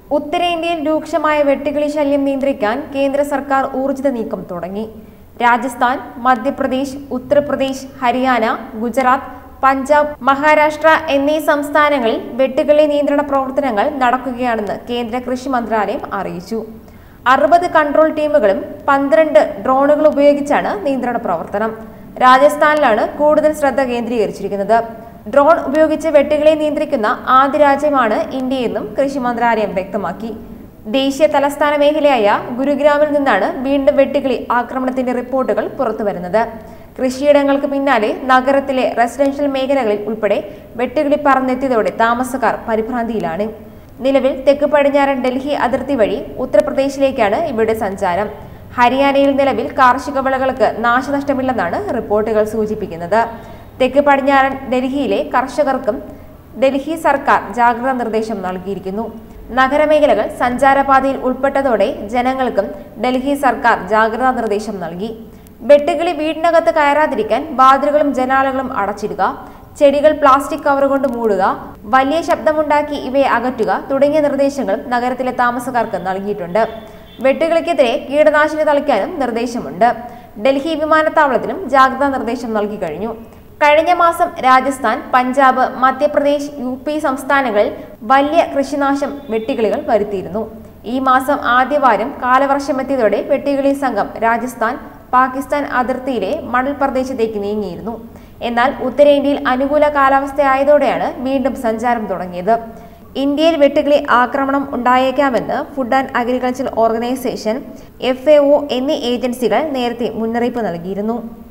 ഉത്തരേന്ത്യയിൽ രൂക്ഷമായ വെട്ടുകിളി ശല്യം നിയന്ത്രിക്കാൻ കേന്ദ്ര സർക്കാർ ഊർജിത നീക്കം തുടങ്ങി രാജസ്ഥാൻ മധ്യപ്രദേശ് ഉത്തർപ്രദേശ് ഹരിയാന ഗുജറാത്ത് പഞ്ചാബ് മഹാരാഷ്ട്ര എന്നീ സംസ്ഥാനങ്ങളിൽ വെട്ടുകിളി നിയന്ത്രണ പ്രവർത്തനങ്ങൾ നടക്കുകയാണെന്ന് കേന്ദ്ര കൃഷി മന്ത്രാലയം അറിയിച്ചു അറുപത് കൺട്രോൾ ടീമുകളും പന്ത്രണ്ട് ഡ്രോണുകൾ ഉപയോഗിച്ചാണ് നിയന്ത്രണ പ്രവർത്തനം രാജസ്ഥാനിലാണ് കൂടുതൽ ശ്രദ്ധ കേന്ദ്രീകരിച്ചിരിക്കുന്നത് ഡ്രോൺ ഉപയോഗിച്ച് വെട്ടുകളെ നിയന്ത്രിക്കുന്ന ആദ്യ രാജ്യമാണ് ഇന്ത്യയെന്നും കൃഷി മന്ത്രാലയം വ്യക്തമാക്കി ദേശീയ തലസ്ഥാന മേഖലയായ ഗുരുഗ്രാമിൽ നിന്നാണ് വീണ്ടും വെട്ടുകിളി ആക്രമണത്തിന്റെ റിപ്പോർട്ടുകൾ പുറത്തുവരുന്നത് കൃഷിയിടങ്ങൾക്ക് പിന്നാലെ നഗരത്തിലെ റെസിഡൻഷ്യൽ മേഖലകളിൽ ഉൾപ്പെടെ വെട്ടുകിളി പറന്നെത്തിയതോടെ താമസക്കാർ പരിഭ്രാന്തിയിലാണ് നിലവിൽ തെക്ക് പടിഞ്ഞാറൻ ഡൽഹി അതിർത്തി വഴി ഉത്തർപ്രദേശിലേക്കാണ് ഇവയുടെ സഞ്ചാരം ഹരിയാനയിൽ നിലവിൽ കാർഷിക വിളകൾക്ക് നാശനഷ്ടമില്ലെന്നാണ് റിപ്പോർട്ടുകൾ സൂചിപ്പിക്കുന്നത് തെക്ക് പടിഞ്ഞാറൻ ഡൽഹിയിലെ കർഷകർക്കും ഡൽഹി സർക്കാർ ജാഗ്രതാ നിർദ്ദേശം നൽകിയിരിക്കുന്നു നഗരമേഖലകൾ സഞ്ചാരപാതയിൽ ഉൾപ്പെട്ടതോടെ ജനങ്ങൾക്കും ഡൽഹി സർക്കാർ ജാഗ്രതാ നിർദ്ദേശം നൽകി വെട്ടുകിളി വീടിനകത്ത് കയറാതിരിക്കാൻ വാതിലുകളും ജനാലകളും അടച്ചിടുക ചെടികൾ പ്ലാസ്റ്റിക് കവർ കൊണ്ട് മൂടുക വലിയ ശബ്ദമുണ്ടാക്കി ഇവയെ അകറ്റുക തുടങ്ങിയ നിർദ്ദേശങ്ങളും നഗരത്തിലെ താമസക്കാർക്ക് നൽകിയിട്ടുണ്ട് വെട്ടുകിളിക്കെതിരെ കീടനാശിനി തളിക്കാനും നിർദ്ദേശമുണ്ട് ഡൽഹി വിമാനത്താവളത്തിലും ജാഗ്രതാ നിർദ്ദേശം നൽകി കഴിഞ്ഞു കഴിഞ്ഞ മാസം രാജസ്ഥാൻ പഞ്ചാബ് മധ്യപ്രദേശ് യു പി സംസ്ഥാനങ്ങളിൽ വലിയ കൃഷിനാശം വെട്ടുകിളികൾ വരുത്തിയിരുന്നു ഈ മാസം ആദ്യവാരം കാലവർഷമെത്തിയതോടെ വെട്ടുകിളി സംഘം രാജസ്ഥാൻ പാകിസ്ഥാൻ അതിർത്തിയിലെ മണൽ പ്രദേശത്തേക്ക് നീങ്ങിയിരുന്നു എന്നാൽ ഉത്തരേന്ത്യയിൽ അനുകൂല കാലാവസ്ഥയായതോടെയാണ് വീണ്ടും സഞ്ചാരം തുടങ്ങിയത് ഇന്ത്യയിൽ വെട്ടുകിളി ആക്രമണം ഉണ്ടായേക്കാമെന്ന് food and agriculture organisation F എന്നീ ഏജൻസികൾ നേരത്തെ മുന്നറിയിപ്പ് നൽകിയിരുന്നു